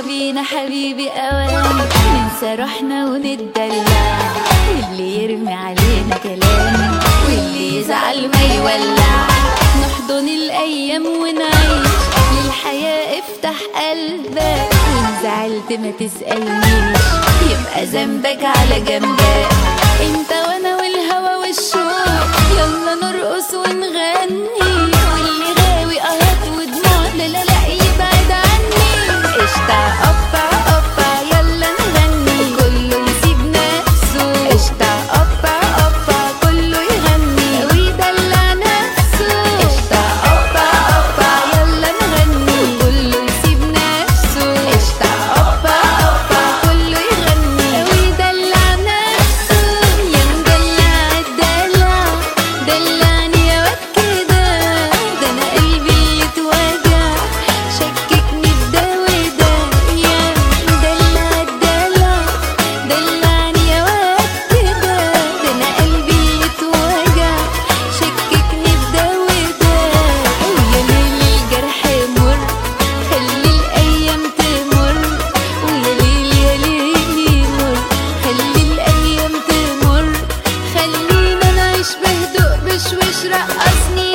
بينا حبيبي اوان ننسى روحنا ونتدلع واللي يرمي علينا كلام واللي يزعل ما يولع نحضن الايام ونعيش للحياة افتح قلبك وان زعلت ما تسألنيش يبقى ذنبك على جنبك انت وانا والهوى والشوق يلا نرقص ونغني واللي غاوي قهات ودموع لا لا لا يبعد عني قشطة قطع قطع يلا نغني كله يسيب نفسه قشطة قطع قطع كله يغني ويدلع نفسه قشطة قطع قطع يلا نغني كله يسيب نفسه قشطة قطع قطع كله يغني ويدلع نفسه يا مدلع الدلع دلعني يا واد كده ده انا قلبي يتوجع شككني في ده وده يا مدلع الدلع دلعني يا واد كده ده انا قلبي يتوجع شككني في ده وده ويا ليل الجرح مر خلي الايام تمر ويا ليل يا ليل مر خلي الايام تمر خلينا نعيش بهدوء بشويش رقصني